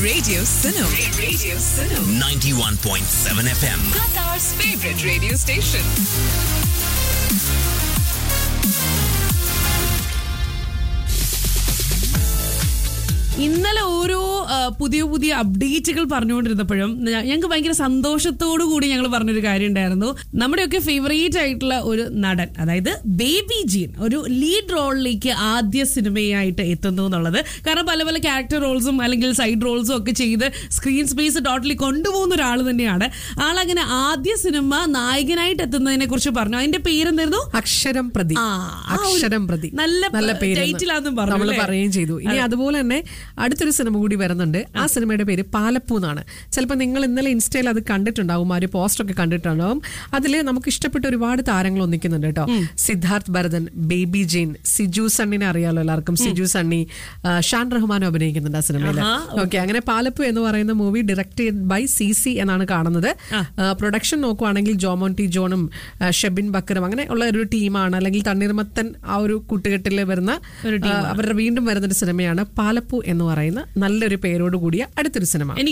Radio Suno. Radio Suno. 91.7 FM. Qatar's favorite radio station. ഇന്നലെ ഓരോ ആ, പുതിയ പുതിയ അപ്ഡേറ്റുകൾ പറഞ്ഞുകൊണ്ടിരുന്നപ്പോഴും ഞ- ഞങ്ങൾക്ക് ഭയങ്കര സന്തോഷത്തോടു കൂടി ഞങ്ങൾ പറഞ്ഞൊരു കാര്യം ഉണ്ടായിരുന്നു നമ്മുടെയൊക്കെ ഫേവറേറ്റ് ആയിട്ടുള്ള ഒരു നടൻ അതായത് ബേബി ജീൻ ഒരു ലീഡ് റോളിലേക്ക് ആദ്യ സിനിമയായിട്ട് എത്തുന്നു എന്നുള്ളത് കാരണം പല പല ക്യാരക്ടർ റോൾസും അല്ലെങ്കിൽ സൈഡ് റോൾസും ഒക്കെ ചെയ്ത് സ്ക്രീൻ സ്പേസ് ടോട്ടലി കൊണ്ടുപോകുന്ന ഒരാൾ തന്നെയാണ് ആളങ്ങനെ ആദ്യ സിനിമ നായകനായിട്ട് എത്തുന്നതിനെ കുറിച്ച് പറഞ്ഞു അതിന്റെ പേരെന്തായിരുന്നു അക്ഷരം പ്രതി ആ, ആ ഒരു അക്ഷരം പ്രതി നല്ല നല്ല പേര് title ആണെന്നും പറഞ്ഞു, നമ്മൾ അല്ലേ? പറയുകയും ചെയ്തു ഇനി അതുപോലെ തന്നെ അടുത്തൊരു സിനിമ കൂടി വരുന്നുണ്ട് ആ സിനിമയുടെ പേര് പാലപ്പൂ എന്നാണ് ചിലപ്പോൾ നിങ്ങൾ ഇന്നലെ ഇൻസ്റ്റയിൽ അത് കണ്ടിട്ടുണ്ടാവും ആ ഒരു പോസ്റ്റർ ഒക്കെ കണ്ടിട്ടുണ്ടാവും അതിൽ നമുക്ക് ഇഷ്ടപ്പെട്ട ഒരുപാട് താരങ്ങൾ ഒന്നിക്കുന്നുണ്ട് കേട്ടോ സിദ്ധാർത്ഥ് ഭരതൻ ബേബി ജെയിൻ സിജു സണ്ണിനെ അറിയാലോ എല്ലാവർക്കും സിജു സണ്ണി ആ, ഷാൻ റഹ്മാനും അഭിനയിക്കുന്നുണ്ട് ആ സിനിമയിൽ ആഹാ, ഓക്കെ അങ്ങനെ പാലപ്പൂ എന്ന് പറയുന്ന movie direct by C C എന്നാണ് കാണുന്നത് പ്രൊഡക്ഷൻ നോക്കുവാണെങ്കിൽ ജോമോൻ ടി ജോണും ആ, ഷെബിൻ ബക്കറും അങ്ങനെ ഉള്ള ഒരു ടീമാണ് അല്ലെങ്കിൽ തണ്ണീർമത്തൻ ആ ഒരു കൂട്ടുകെട്ടിൽ വരുന്ന ആ, അവരുടെ വീണ്ടും വരുന്ന ഒരു സിനിമയാണ് പാലപ്പൂ എന്ന് പറയുന്ന നല്ലൊരു പേരോട് കൂടിയ അടുത്തൊരു സിനിമ